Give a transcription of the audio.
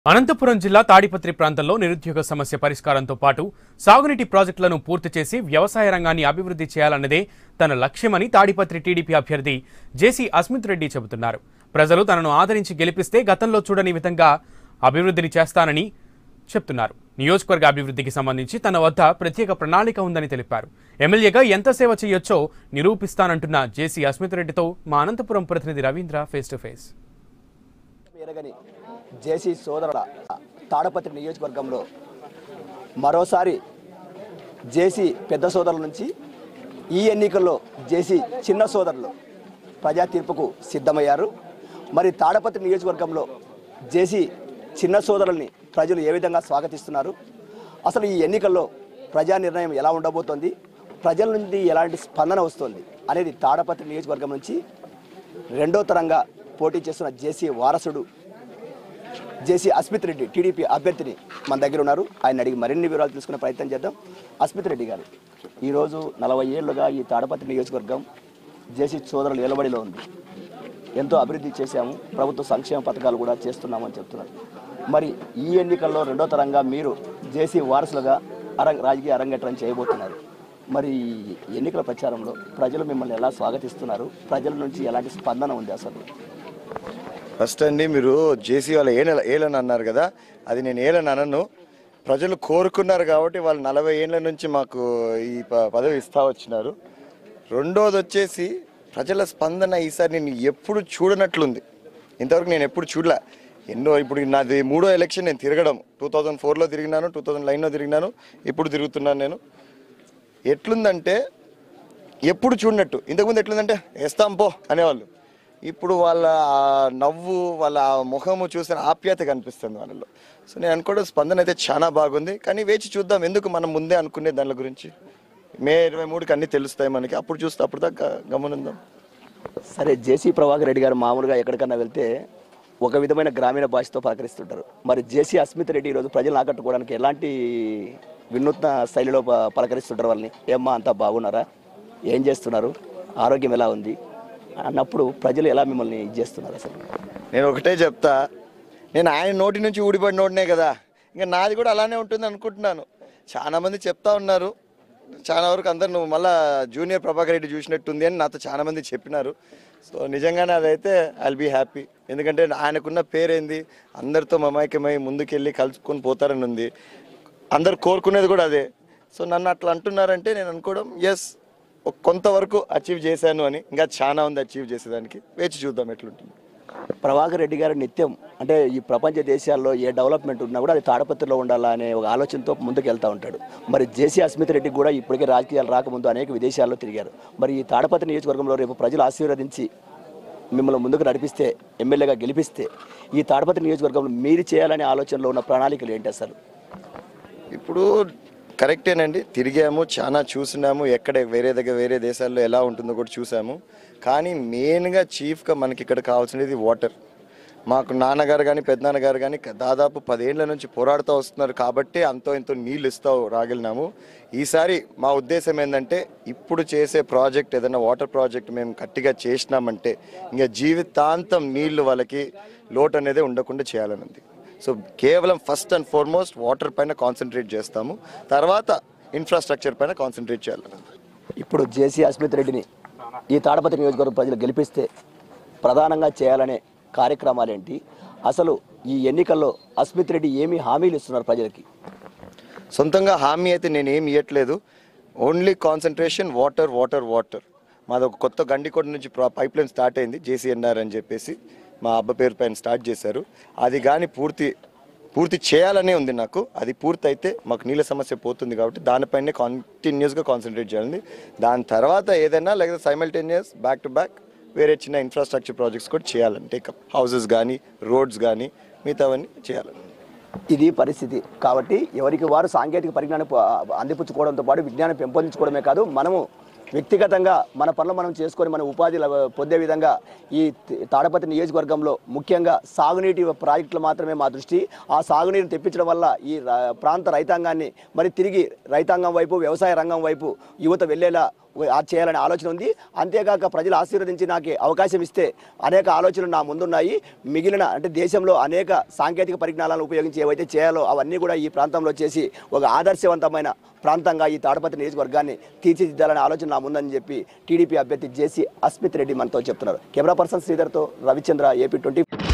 అనంతపురం జిల్లా తాడిపత్రి ప్రాంతంలో నిరుద్యోగ సమస్య పరిష్కారంతో పాటు సాగునీటి ప్రాజెక్టులను పూర్తి చేసి వ్యవసాయ రంగాన్ని అభివృద్ధి చేయాలన్నదే తన లక్ష్యమని తాడిపత్రి టీడీపీ అభ్యర్థి జేసీ అస్మిత్ రెడ్డి చెబుతున్నారు ప్రజలు తనను ఆదరించి గెలిపిస్తే గతంలో చూడని విధంగా అభివృద్ధిని చేస్తానని చెప్తున్నారు నియోజకవర్గ అభివృద్ధికి సంబంధించి తన వద్ద ప్రత్యేక ప్రణాళిక ఉందని తెలిపారు ఎమ్మెల్యేగా ఎంత సేవ చేయొచ్చో నిరూపిస్తానంటున్న జేసీ అస్మిత్ రెడ్డితో మా అనంతపురం ప్రతినిధి రవీంద్ర ఫేస్ టు ఫేస్ ఎరగని జేసీ సోదరుల తాడపత్రి నియోజకవర్గంలో మరోసారి జేసీ పెద్ద సోదరుల నుంచి ఈ ఎన్నికల్లో జేసీ చిన్న సోదరులు ప్రజా తీర్పుకు సిద్ధమయ్యారు మరి తాడపత్రి నియోజకవర్గంలో జేసీ చిన్న సోదరుల్ని ప్రజలు ఏ విధంగా స్వాగతిస్తున్నారు అసలు ఈ ఎన్నికల్లో ప్రజా నిర్ణయం ఎలా ఉండబోతోంది ప్రజల నుండి ఎలాంటి స్పందన వస్తుంది అనేది తాడపత్రి నియోజకవర్గం నుంచి రెండో తరంగా పోటీ చేస్తున్న జేసీ వారసుడు జేసీ అస్మిత్ రెడ్డి టీడీపీ అభ్యర్థిని మన దగ్గర ఉన్నారు ఆయన అడిగి మరిన్ని వివరాలు తెలుసుకునే ప్రయత్నం చేద్దాం అస్మిత్ రెడ్డి గారు ఈరోజు నలభై ఏళ్ళుగా ఈ తాడపత్రి నియోజకవర్గం జేసీ సోదరుల నిలబడిలో ఉంది ఎంతో అభివృద్ధి చేశాము ప్రభుత్వ సంక్షేమ పథకాలు కూడా చేస్తున్నామని చెప్తున్నారు మరి ఈ ఎన్నికల్లో రెండో తరంగా మీరు జేసీ వారసులుగా అరంగ రాజకీయ అరంగేట్రం చేయబోతున్నారు మరి ఈ ఎన్నికల ప్రచారంలో ప్రజలు మిమ్మల్ని ఎలా స్వాగతిస్తున్నారు ప్రజల నుంచి ఎలాంటి స్పందన ఉంది అసలు ఫస్ట్ అండి మీరు జేసీ వాళ్ళ ఏల ఏలని అన్నారు కదా అది నేను ఏలని అనను ప్రజలు కోరుకున్నారు కాబట్టి వాళ్ళు నలభై ఏళ్ళ నుంచి మాకు ఈ ప- పదవి ఇస్తా వచ్చినారు రెండోది వచ్చేసి ప్రజల స్పందన ఈసారి నేను ఎప్పుడు చూడనట్లుంది ఇంతవరకు నేను ఎప్పుడు చూడలే ఎన్నో ఇప్పుడు నాది మూడో ఎలక్షన్ నేను తిరగడం టూ థౌజండ్ ఫోర్లో తిరిగినాను టూ థౌజండ్ లైన్లో తిరిగినాను ఇప్పుడు తిరుగుతున్నాను నేను ఎట్లుందంటే ఎప్పుడు చూడనట్టు ఇంతకుముందు ఎట్లుందంటే వేస్తాం పో అనేవాళ్ళు ఇప్పుడు వాళ్ళ ఆ నవ్వు వాళ్ళ ఆ ముఖము చూసిన ఆప్యాయత కనిపిస్తుంది వాళ్ళలో సో నేను అనుకోవడం స్పందన అయితే చాలా బాగుంది కానీ వేచి చూద్దాం ఎందుకు మనం ముందే అనుకునే దాని గురించి మే ఇరవై మూడుకి అన్నీ తెలుస్తాయి మనకి అప్పుడు చూస్తే అప్పుడు దాకా గమనిందాం సరే జేసీ ప్రభాకర్ రెడ్డి గారు మామూలుగా ఎక్కడికన్నా వెళ్తే ఒక విధమైన గ్రామీణ భాషతో పలకరిస్తుంటారు మరి జేసీ అస్మిత్ రెడ్డి ఈరోజు ప్రజలను ఆకట్టుకోవడానికి ఎలాంటి వినూత్న శైలిలో ప- పలకరిస్తుంటారు వాళ్ళని ఏమ్మా అంతా బాగున్నారా ఏం చేస్తున్నారు ఆరోగ్యం ఎలా ఉంది అన్నప్పుడు ప్రజలు ఎలా మిమ్మల్ని ఇది చేస్తున్నారు అసలు నేను ఒకటే చెప్తా నేను ఆయన నోటి నుంచి ఊడిపడి నోటినే కదా ఇంకా నాది కూడా అలానే ఉంటుంది అనుకుంటున్నాను చాలా మంది చెప్తా ఉన్నారు చాలా వరకు అందరు నువ్వు మళ్ళా జూనియర్ ప్రభాకర్ రెడ్డి చూసినట్టుంది అని నాతో చాలా మంది చెప్పినారు సో నిజంగానే అదైతే ఐల్ బీ హ్యాపీ ఎందుకంటే ఆయనకున్న పేరేంది అందరితో మమైక్యమై ముందుకెళ్ళి కలుసుకొని పోతారని ఉంది అందరు కోరుకునేది కూడా అదే సో నన్ను అట్లా అంటున్నారంటే నేను అనుకోవడం ఎస్ కొంతవరకు అచీవ్ చేశాను అని ఇంకా చాలా ఉంది అచీవ్ చేసేదానికి వేచి చూద్దాం ఎట్లుంటుంది ప్రభాకర్ రెడ్డి గారు నిత్యం అంటే ఈ ప్రపంచ దేశాల్లో ఏ డెవలప్మెంట్ ఉన్నా కూడా అది తాడపత్రిలో ఉండాలా అనే ఒక ఆలోచనతో ముందుకు వెళ్తూ ఉంటాడు మరి జేసీ అస్మిత్ రెడ్డి కూడా ఇప్పటికే రాజకీయాలు రాకముందు అనేక విదేశాల్లో తిరిగారు మరి ఈ తాడపత్రి నియోజకవర్గంలో రేపు ప్రజలు ఆశీర్వదించి మిమ్మల్ని ముందుకు నడిపిస్తే ఎమ్మెల్యేగా గెలిపిస్తే ఈ తాడపత్రి నియోజకవర్గంలో మీరు చేయాలనే ఆలోచనలో ఉన్న ప్రణాళికలు ఏంటి అసలు ఇప్పుడు కరెక్టేనండి తిరిగాము చాలా చూసినాము ఎక్కడ వేరే దగ్గర వేరే దేశాల్లో ఎలా ఉంటుందో కూడా చూసాము కానీ మెయిన్గా చీఫ్గా మనకి ఇక్కడ కావాల్సినది వాటర్ మాకు నాన్నగారు కానీ పెద్దనాన్నగారు కానీ దాదాపు పదేళ్ల నుంచి పోరాడుతూ వస్తున్నారు కాబట్టి అంతో ఎంతో నీళ్ళు ఇస్తూ రాగలినాము ఈసారి మా ఉద్దేశం ఏంటంటే ఇప్పుడు చేసే ప్రాజెక్ట్ ఏదైనా వాటర్ ప్రాజెక్ట్ మేము గట్టిగా చేసినామంటే ఇంకా జీవితాంతం నీళ్లు వాళ్ళకి లోటు అనేది ఉండకుండా చేయాలని ఉంది సో కేవలం ఫస్ట్ అండ్ ఫార్మోస్ట్ వాటర్ పైన కాన్సన్ట్రేట్ చేస్తాము తర్వాత ఇన్ఫ్రాస్ట్రక్చర్ పైన కాన్సన్ట్రేట్ చేయాలి ఇప్పుడు జేసీ అస్మిత్ రెడ్డిని ఈ తాడపత్రి నియోజకవర్గం ప్రజలు గెలిపిస్తే ప్రధానంగా చేయాలనే కార్యక్రమాలు ఏంటి అసలు ఈ ఎన్నికల్లో అస్మిత్ రెడ్డి ఏమి హామీలు ఇస్తున్నారు ప్రజలకి సొంతంగా హామీ అయితే నేను ఏమి ఇవ్వట్లేదు only concentration water water water మాది ఒక కొత్త గండికోట నుంచి పైప్ లైన్ స్టార్ట్ అయింది జేసీఎన్ఆర్ అని చెప్పేసి మా అబ్బ పేరు పైన స్టార్ట్ చేశారు అది కానీ పూర్తి పూర్తి చేయాలనే ఉంది నాకు అది పూర్తి అయితే మాకు నీళ్ళ సమస్య పోతుంది కాబట్టి దానిపైనే కంటిన్యూస్గా కాన్సన్ట్రేట్ చేయాలి దాని తర్వాత ఏదైనా లేకపోతే సైమల్టేనియస్ బ్యాక్ టు బ్యాక్ వేరే చిన్న ఇన్ఫ్రాస్ట్రక్చర్ ప్రాజెక్ట్స్ కూడా చేయాలని టేకప్ హౌసెస్ కానీ రోడ్స్ కానీ మిగతావన్నీ చేయాలని ఇది పరిస్థితి కాబట్టి ఎవరికి వారు సాంకేతిక పరిజ్ఞానం ప- అందిపుచ్చుకోవడంతో పాటు విజ్ఞానం పెంపొందించుకోవడమే కాదు మనము వ్యక్తిగతంగా మన పనులు మనం చేసుకొని మన ఉపాధి లభ- పొందే విధంగా ఈ తి- తాడపత్రి నియోజకవర్గంలో ముఖ్యంగా సాగునీటి ప్రాజెక్టులు మాత్రమే మా దృష్టి ఆ సాగునీరుని తెప్పించడం వల్ల ఈ రా- ప్రాంత రైతాంగాన్ని మరి తిరిగి రైతాంగం వైపు వ్యవసాయ రంగం వైపు యువత వెళ్ళేలా ఆ చేయాలనే ఆలోచన ఉంది అంతేకాక ప్రజలు ఆశీర్వదించి నాకు అవకాశం ఇస్తే అనేక ఆలోచనలు నా ముందున్నాయి మిగిలిన అంటే దేశంలో అనేక సాంకేతిక పరిజ్ఞానాలను ఉపయోగించి ఏవైతే చేయాలో అవన్నీ కూడా ఈ ప్రాంతంలో చేసి ఒక ఆదర్శవంతమైన ప్రాంతంగా ఈ తాడపత్రి నియోజకవర్గాన్ని తీర్చిదిద్దాలనే ఆలోచన నా ముందని చెప్పి టీడీపీ అభ్యర్థి జేసీ అస్మిత్ రెడ్డి మనతో చెప్తున్నారు కెమెరా పర్సన్ శ్రీధర్తో రవిచంద్ర ఏపీ ట్వంటీ